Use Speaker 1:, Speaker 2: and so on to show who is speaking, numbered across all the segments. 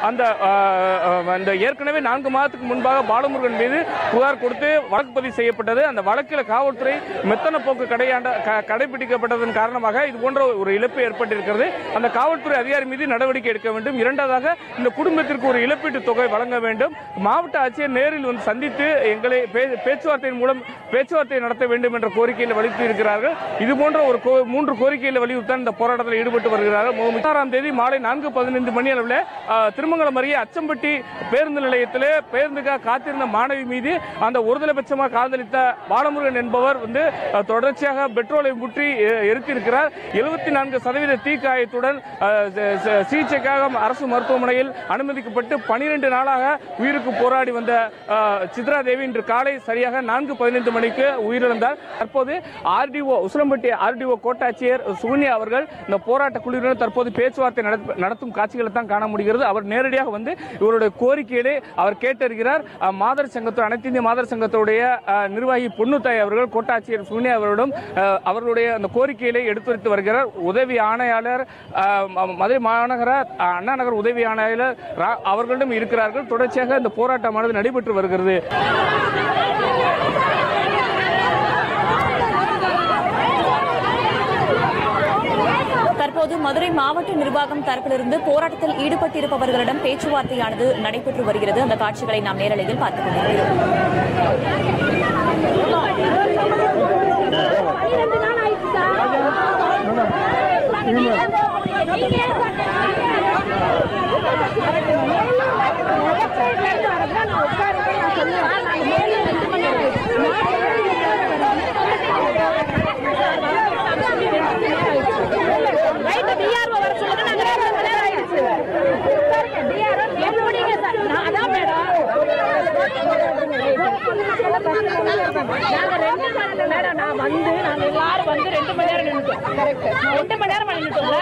Speaker 1: அந்த அஹ், அஹ், அந்த ஏற்கனவே நான்கு மாதத்துக்கு முன்பாக பாலமுருகன் மீது புகார் கொடுத்து வழக்கு பதிவு செய்யப்பட்டது அந்த வழக்கில் காவல்துறை மெத்தன போக்கு கடையாண்ட க- கடைபிடிக்கப்பட்டதன் காரணமாக இது போன்ற ஒரு இழப்பு ஏற்பட்டிருக்கிறது அந்த காவல்துறை அதிகாரி மீது நடவடிக்கை எடுக்க வேண்டும் இரண்டாவதாக இந்த குடும்பத்திற்கு ஒரு இழப்பீட்டு தொகை வழங்க வேண்டும் மாவட்ட ஆட்சியர் நேரில் வந்து சந்தித்து எங்களை பே- பேச்சுவார்த்தையின் மூலம் பேச்சுவார்த்தை நடத்த வேண்டும் என்ற கோரிக்கையில் வலியுறுத்தி இருக்கிறார்கள் இது போன்ற ஒரு கோ- மூன்று கோரிக்கையில் வலியுறுத்தான் இந்த போராட்டத்தில் ஈடுபட்டு வருகிறார்கள் முப்பத்தாறாம் தேதி மாலை நான்கு பதினைந்து மணி அளவில் ஆஹ், திருமங்கலம் அருகே அச்சம்பட்டி பேருந்து நிலையத்தில் பேருந்துக்காக காத்திருந்த மாணவி மீது அந்த ஒருதலை பட்சமாக காதலித்த பாலமுருகன் என்பவர் வந்து ஆஹ், தொடர்ச்சியாக பெட்ரோலை முற்றி எ- எரித்திருக்கிறார் எழுபத்தி நான்கு சதவீத தீக்காயத்துடன் ஆஹ், ச- ச- சிகிச்சைக்காக அரசு மருத்துவமனையில் அனுமதிக்கப்பட்டு பனிரெண்டு நாளாக உயிருக்கு போராடி வந்த ஆஹ், சித்ரா தேவி இன்று காலை சரியாக நான்கு பதினைந்து மணிக்கு உயிரிழந்தார் தற்போது ஆர்டிஓ உசிலம்பட்டி ஆர்டிஓ கோட்டாட்சியர் சுகன்யா அவர்கள் இந்த போராட்ட குழுவினர் தற்போது பேச்சுவார்த்தை நடத்த- நடத்தும் காட்சிகளை தான் காண முடிகிறது அவர் நேரடியாக வந்து இவருடைய கோரிக்கைகளை அவர் கேட்டறிகிறார் அஹ், மாதர் சங்கத்தோட அனைத்து இந்திய மாதர் சங்கத்துடைய அஹ், நிர்வாகி பொன்னுத்தாய் அவர்கள் கோட்டாட்சியர் சுகன்யா அவர்களிடம் அஹ், அவர்களுடைய அந்த கோரிக்கைகளை எடுத்துரைத்து வருகிறார் உதவி ஆணையாளர் அஹ், ம- மதுரை மாநகர அஹ், அண்ணா நகர் உதவி ஆணையாளர் ரா- அவர்களிடம் இருக்கிறார்கள் தொடர்ச்சியாக இந்த போராட்டமானது நடைபெற்று வருகிறது
Speaker 2: தற்போது மதுரை மாவட்ட நிர்வாகம் தரப்பிலிருந்து போராட்டத்தில் ஈடுபட்டிருப்பவர்களிடம் பேச்சுவார்த்தையானது நடைபெற்று வருகிறது அந்த காட்சிகளை நாம் நேரலையில் பார்த்துக் கொண்டிருக்கிறோம்
Speaker 3: மேடம் நான் வந்து நாங்க எல்லாரும் வந்து ரெண்டு மணி நேரம் நின்றுட்டோம் ரெண்டு மணி நேரம் நின்றுட்டோம்ல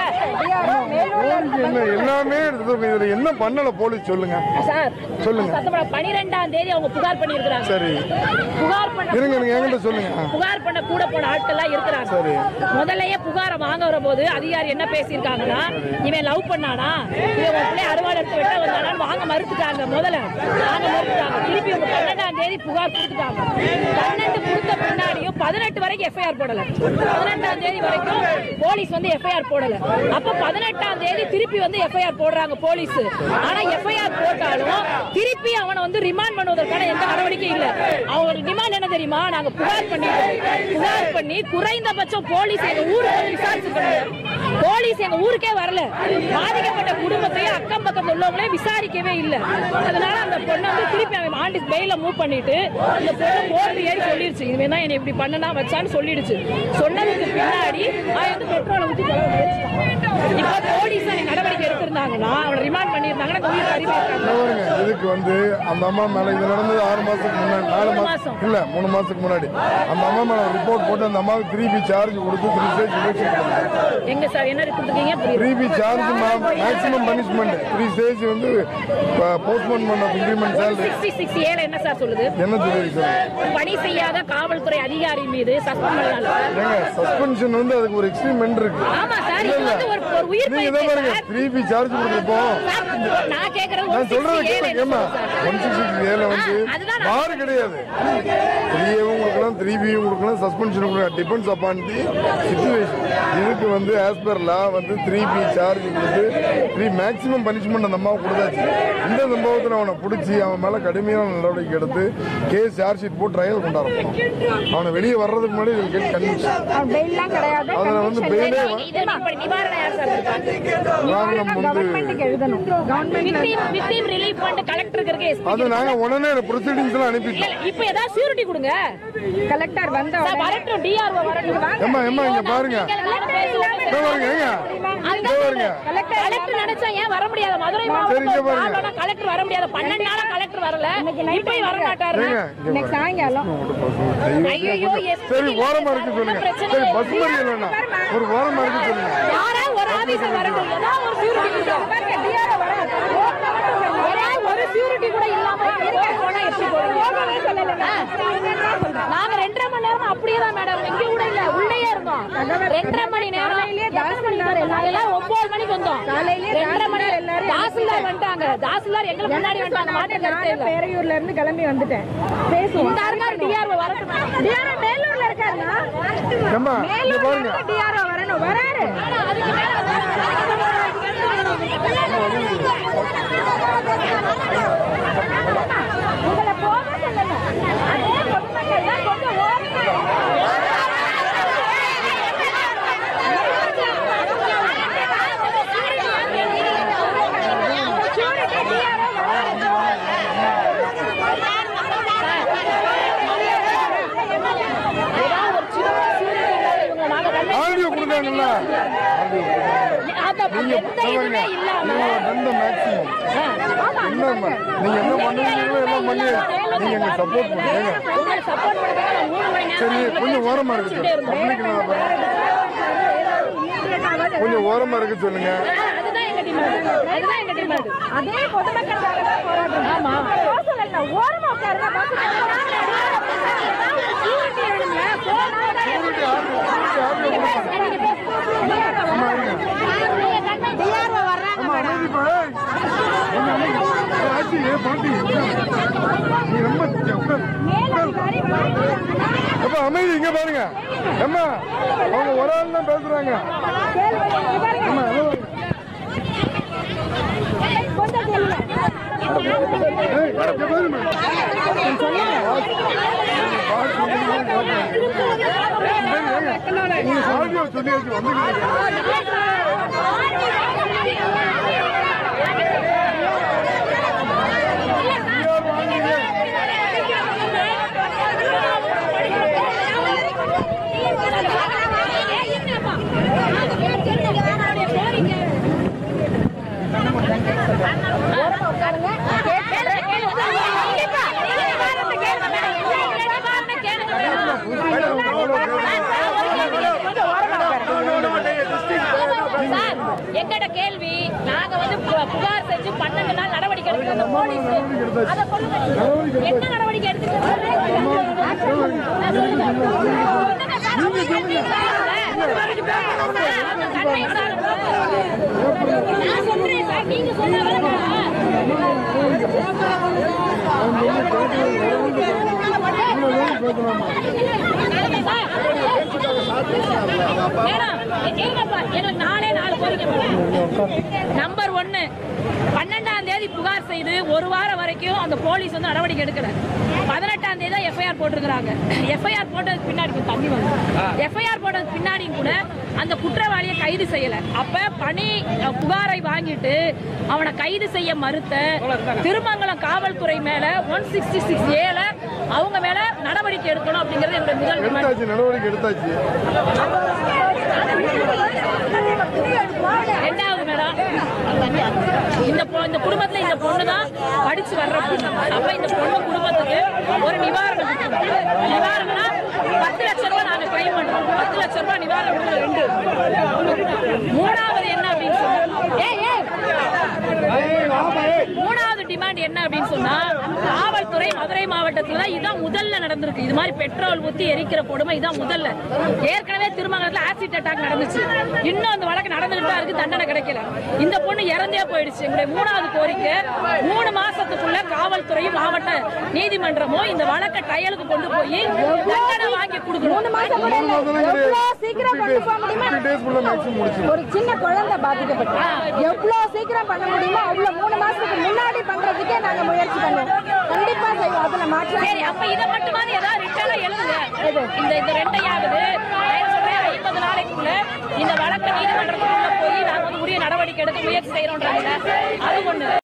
Speaker 4: என்ன எல்லாமே எடுத்து இதுல என்ன பண்ணல போலீஸ் சொல்லுங்க
Speaker 3: சார்
Speaker 4: சொல்லுங்க
Speaker 3: சத்தப்பட பனிரெண்டாம் தேதி அவங்க புகார் பண்ணியிருக்கிறாங்க
Speaker 4: சரி
Speaker 3: புகார் பண்ண
Speaker 4: இருங்க நீங்க என்கிட்ட சொல்லுங்க ஆ.
Speaker 3: புகார் பண்ண கூட போன ஆட்கள்லாம் இருக்கிறாங்க
Speaker 4: சரி.
Speaker 3: முதல்லயே புகாரை வாங்க வரும்போது அதிகாரி என்ன பேசியிருக்காங்கன்னா இவன் லவ் பண்ணானா இவன் உன் பிள்ளை அறுவாள் எடுத்து வெட்ட வந்தானான்னு வாங்க மறுத்துட்டாங்க முதல்ல வாங்க மறுத்துட்டாங்க திருப்பி உங்க பன்னெண்டாம் தேதி புகார் கொடுத்துட்டாங்க பன்னெண்டு கொடுத்த பின்னாடியும் பதினெட்டு வரைக்கும் எஃப்ஐஆர் போடல பதினெட்டாம் தேதி வரைக்கும் போலீஸ் வந்து எஃப்ஐஆர் போடல அப்ப பதினெட்டாம் தேதி திருப்பி வந்து எஃப்ஐஆர் போடுறாங்க போலீஸ் ஆனா எஃப்ஐஆர் போட்டாலும் திருப்பி அவனை வந்து ரிமாண்ட் பண்ணுவதற்கான எந்த நடவடிக்கையும் இல்ல அவங்க டிமாண்ட் என்ன தெரியுமா நாங்க புகார் பண்ணிட்டோம் புகார் பண்ணி குறைந்தபட்சம் போலீஸ் எங்க ஊருக்கு வந்து விசாரிச்சிருக்காங்க போலீஸ் எங்க ஊருக்கே வரல பாதிக்கப்பட்ட குடும்பத்தையும் அக்கம் பக்கத்துல உள்ளவங்களே விசாரிக்கவே இல்ல அதனால அந்த பொண்ணை வந்து திருப்பி அவன் ஆண்டு பெயில மூவ் பண்ணிட்டு இந்த பொண்ணு கோர்ட்டு ஏறி சொல்லிடுச்சு இனிமே தான் என்னை இப்படி பண்ணனா வச்சான்னு சொல்லிடுச்சு சொன்னதுக்கு பின்னாடி அவன் வந்து பெட்ரோலை ஊத்தி கொலை பண்ணிடுச்சான். இப்ப போலீஸ் அன்னைக்கு நடவடிக்கை எடுத்திருந்தாங்கன்னா அவனை ரிமாண்ட் பண்ணியிருந்தாங்கன்னா இந்த உயிர் பறி போயிருக்காங்க
Speaker 4: பாருங்க இதுக்கு வந்து அந்த அம்மா மேல இது நடந்தது ஆறு மாசத்துக்கு முன்னாடி நாலு
Speaker 3: மூணு
Speaker 4: மாசம்
Speaker 3: மாசம்.
Speaker 4: இல்ல மூணு மாசத்துக்கு முன்னாடி அந்த அம்மா மேல ரிப்போர்ட் போட்டு அந்த அம்மாவுக்கு த்ரீ பி சார்ஜ் கொடுத்து த்ரீ ஸ்டேஜ் எலெக்ஷன்
Speaker 3: எங்க சார் என்ன கொடுத்துருக்கீங்க புரியுது
Speaker 4: three B charge maximum punishment three stage வந்து போஸ்ட்போன் பண்ண இன்க்ரிமெண்ட் சேலரி
Speaker 3: சிக்ஸ்டி சிக்ஸ் ஏழு என்ன சார் சொல்லுது
Speaker 4: என்ன சொல்லி சார்
Speaker 3: பணி செய்யாத காவல்துறை அதிகாரி மீது சஸ்பெண்ட் பண்ணலாம்
Speaker 4: ஏங்க சஸ்பென்ஷன் வந்து அதுக்கு ஒரு எக்ஸ்ட்ரீமெண்ட் இருக்கு
Speaker 3: ஆமா சார்
Speaker 4: இல்ல,
Speaker 3: இது
Speaker 4: இல்ல.
Speaker 3: வந்து ஒரு ஒரு உயிர்
Speaker 4: நீங்க இதை
Speaker 3: பயிற்சி
Speaker 4: பாருங்க
Speaker 3: சார்.
Speaker 4: த்ரீ பி சார்ஜ் கொடுக்குறப்போ
Speaker 3: சார், நான் கேக்குறது
Speaker 4: நான் சொல்றத
Speaker 3: 167
Speaker 4: கேளுங்க ஏமா ஒன் சிக்ஸ் சிக்ஸ் ஏல வந்து
Speaker 3: ஆ, அதுதான் நான்
Speaker 4: மாறு கிடையாது த்ரீ ஏவும் கொடுக்கலாம் த்ரீ பியும் கொடுக்கலாம் சஸ்பென்ஷன் கொடுக்கலாம் டிபெண்ட்ஸ் அப்பான் தி சுச்சுவேஷன் இதுக்கு வந்து ஆஸ் பர் லா வந்து த்ரீ பி சார்ஜ் கொடுத்து த்ரீ மேக்ஸிமம் பனிஷ்மெண்ட் அந்த அம்மாவை கொடுத்தாச்சு இந்த சம்பவத்தில் அவனை பிடிச்சி அவன் மேலே கடுமையான நடவடிக்கை எடுத்து கேஸ் சார்ஜ் ஷீட் போட்டு ட்ரையல் கொண்டாடணும் அவனை வெளியே வர்றதுக்கு முன்னாடி இதில் கேட்டு கன்விக்ஷன்
Speaker 5: பெயில்லாம் கிடையாது
Speaker 4: அதில் வந்து பெயிலே
Speaker 3: இது இப்ப நிவாரணம் யார் சார் கொடுப்பா?
Speaker 4: காரணம் வந்து
Speaker 5: கவர்மெண்ட்டுக்கு எழுதணும் government
Speaker 3: victim victim relief fund collector-க்கு இருக்கு, SP
Speaker 4: அது நாங்கள் உடனே ப்ரொசீடிங்ஸ் எல்லாம்
Speaker 3: இல்ல,
Speaker 4: அனுப்பிட்டோம்
Speaker 3: இல்ல, இப்ப ஏதாவது surety கொடுங்க
Speaker 5: கலெக்டர் வந்த
Speaker 3: சார், வரட்டும் DRO வரட்டும்
Speaker 4: ஏம்மா ஏம்மா இங்கே பாருங்க
Speaker 3: நீங்க எல்லாரும் பேசுவோம்.
Speaker 4: இதோ பாருங்க ஏங்க
Speaker 3: அதுதான்
Speaker 4: இதோ பாருங்க
Speaker 3: கலெக்டர் கலெக்டர் நினைச்சா ஏன் வர முடியாது மதுரை
Speaker 4: சரி, இங்க
Speaker 3: மாவட்டத்துல
Speaker 4: பாருங்க.
Speaker 3: ஆளோட கலெக்டர் வர முடியாது பன்னெண்டு நாளா கலெக்டர் வரல இப்ப வர மாட்டாரு
Speaker 4: ஏங்க இங்க
Speaker 5: இன்னைக்கு சாயங்காலம்
Speaker 3: ஐயோ
Speaker 4: சரி ஓரமா இருக்கு சொல்லுங்க சரி பஸ் மறியல் இல்லைன்னா ஒரு ஓரமா இருக்கு சொல்லுங்க
Speaker 3: யாரா ஒரு ஆபீசர் வரட்டும் ஏதாவது ஒரு security கொடுங்க. ஏதாவது ஒரு security கூட இல்லாம போக போனா எப்படி போவீங்க? ஆ. நாங்க ரெண்டரை மணி நேரம் அப்படியே தான் மேடம் எங்க கூட இல்ல உள்ளேயே இருந்தோம் ரெண்டரை மணி நேரம் எத்தனை மணி நேரம்? நாங்க எல்லாம் ஒன்பது ஒன்பது மணிக்கு வந்தோம்
Speaker 5: காலையிலே
Speaker 3: ரெண்டரை மணி
Speaker 5: தாசில்தார் எல்லாரும்
Speaker 3: தாசில்தார் வந்துட்டாங்க தாசில்தார் எங்களுக்கு முன்னாடி வந்துட்டாங்க மாற்று கருத்தே இல்ல
Speaker 5: பேரையூர்ல இருந்து கிளம்பி வந்துட்டேன் பேசுவோம்
Speaker 3: இந்த இருக்காரு டிஆர்ஓ வரட்டும்
Speaker 5: டிஆர்ஓ மேலூர்ல இருக்காருண்ணா
Speaker 4: ஏம்மா இங்க
Speaker 5: மேலூர்ல
Speaker 4: பாருங்க
Speaker 5: இருந்து டிஆர்ஓ வரணும் வராரு உங்களை போக சொல்லுங்க அதே பொதுமக்கள் தான் கொஞ்சம்
Speaker 3: ஏதாவது ஒரு சின்ன சூழ்நிலை இவங்க நாங்க கண்ட-
Speaker 4: ஆடியோ கொடுத்தாங்கல்ல
Speaker 3: அந்த
Speaker 4: நீங்க
Speaker 3: எந்த இதுவுமே இல்லாம
Speaker 4: தந்த மேக்ஸிமம் என்னம்மா நீங்க என்ன பண்ணுவீங்களோ எல்லாம் பண்ணி நீங்க எங்களுக்கு சப்போர்ட் பண்ணுங்க
Speaker 3: உங்களுக்கு சப்போர்ட் பண்ணுறதுக்கு நான் மூணு மணி நேரம்
Speaker 4: சரி கொஞ்சம் ஓரமா இருக்கு
Speaker 3: பேசிட்டே இருந்தோம்.
Speaker 4: பப்ளிக் கொஞ்சம் ஓரமா இருக்கு சொல்லுங்க
Speaker 3: அதுதான் எங்க டிமாண்ட் அதுதான் எங்க டிமாண்ட்
Speaker 5: அதே பொதுமக்களுக்காக தான் போராடுறோம்
Speaker 3: ஆமா.
Speaker 5: போக சொல்லல ஓரமா உட்காருங்க security வேணுங்க. போனா தான் DRO வர்றாங்க
Speaker 4: அம்மா அமைதி பா ஏய். கொஞ்சம் அமைதி. ஏய், ஆச்சி, ஏய், பாட்டி நீ ரொம்ப உட்கார்.
Speaker 5: மேலதிகாரி வாங்கிட்டாங்கன்னா
Speaker 4: அப்பா அமைதி இங்க பாருங்க அம்மா அவங்க ஒரு ஆள் தான் பேசுறாங்க
Speaker 5: கேள்வி இவருங்க.
Speaker 4: அம்மா அதோ.
Speaker 5: கொஞ்சம் கேளுங்க.
Speaker 4: ஏய், இங்க பாருங்க. உங்களுக்கு ஆடியோ சொல்லியாச்சு வந்துக்கிட்டு
Speaker 3: சார் எங்கட கேள்வி நாங்க வந்து பு- புகார் செஞ்சு பன்னெண்டு நாள் நடவடிக்கை எடுத்து அந்த போலீஸ் அதை சொல்லுங்க நீங்க. என்ன நடவடிக்கை நான் சொல்றேன் சார் நீங்க மேடம் இருங்கப்பா எங்களுக்கு நாலே நாலு கோரிக்கை மேடம் நம்பர் ஒன்னு பன்னெண்டாம் தேதி புகார் செய்து ஒரு வாரம் வரைக்கும் அந்த போலீஸ் வந்து நடவடிக்கை எடுக்கல பதினெட்டாம் தேதி தான் எஃப்ஐஆர் போட்டிருக்கிறாங்க எஃப்ஐஆர் போட்டதுக்கு பின்னாடி கொஞ்சம் தண்ணி வந்து எஃப்ஐஆர் போட்டதுக்கு பின்னாடியும் கூட அந்த குற்றவாளியை கைது செய்யல அப்ப பணி அஹ், புகாரை வாங்கிட்டு அவனை கைது செய்ய மறுத்த திருமங்கலம் காவல்துறை மேல ஒன் சிக்ஸ்டி சிக்ஸ் ஏல அவங்க மேல நடவடிக்கை எடுக்கணும் அப்படிங்கறது என்னுடைய முதல் demand.
Speaker 4: எடுத்தாச்சு நடவடிக்கை எடுத்தாச்சு
Speaker 3: ரெண்டாவது மேடம் இந்த பொ- இந்த குடும்பத்துல இந்த பொண்ணு தான் படிச்சு வர்ற பொண்ணு அப்ப இந்த பொண்ணு குடும்பத்துக்கு ஒரு நிவாரணம் கொடுக்கணும். நிவாரணம்னா பத்து லட்சம் ரூபாய் நாங்க கிளைம் பண்றோம் பத்து லட்சம் ரூபாய் நிவாரணம் கொடுக்கணும் ரெண்டு மூணாவது என்ன அப்படின்னு சொன்னா ஏய், ஏய். மூணாவது டிமாண்ட் என்ன அப்படின்னு சொன்னா காவல்துறை மதுரை மாவட்டத்துல தான் இதான் முதல்ல நடந்திருக்கு இது மாதிரி பெட்ரோல் ஊத்தி எரிக்கிற கொடுமை இதான் முதல்ல ஏற்கனவே திருமங்கலத்துல ஆசிட் அட்டாக் நடந்துச்சு இன்னும் அந்த வழக்கு நடந்துகிட்டு தான் இருக்கு தண்டனை கிடைக்கல இந்த பொண்ணு இறந்தே போயிடுச்சு எங்களுடைய மூணாவது கோரிக்கை மூணு மாசத்துக்குள்ள காவல்துறையும் மாவட்ட நீதிமன்றமும் இந்த வழக்கை ட்ரையலுக்கு கொண்டு போய் தண்டனை வாங்கி கொடுக்கணும்
Speaker 5: மூணு மாசம் கூட இல்ல.
Speaker 4: மூணு மாசம் கிடையாது.
Speaker 5: எவ்வளவு சீக்கிரம் கொண்டு போக முடியுமா
Speaker 4: 50 days குள்ள maximum முடிச்சிடலாம்.
Speaker 5: ஒரு சின்ன குழந்தை பாதிக்கப்பட்டு எவ்வளவு சீக்கிரம் பண்ண முடியுமோ அவ்வளவு மூணு மாசத்துக்கு முன்னாடி பண்றதுக்கே நாங்க முயற்சி பண்ணுவோம் கண்டிப்பா செய்வோம் அதுல மாற்றம்
Speaker 3: சரி அப்ப இத மட்டுமாவது ஏதாவது ரிட்டர்னா எழுதுங்க இந்த இந்த ரெண்டையாவது நான் சொல்றேன் ஐம்பது நாளைக்குள்ள இந்த வழக்கு நீதிமன்றத்துக்குள்ள போய் நாங்க வந்து உரிய நடவடிக்கை எடுக்க முயற்சி செய்யறோம்ன்றாங்க அது ஒண்ணு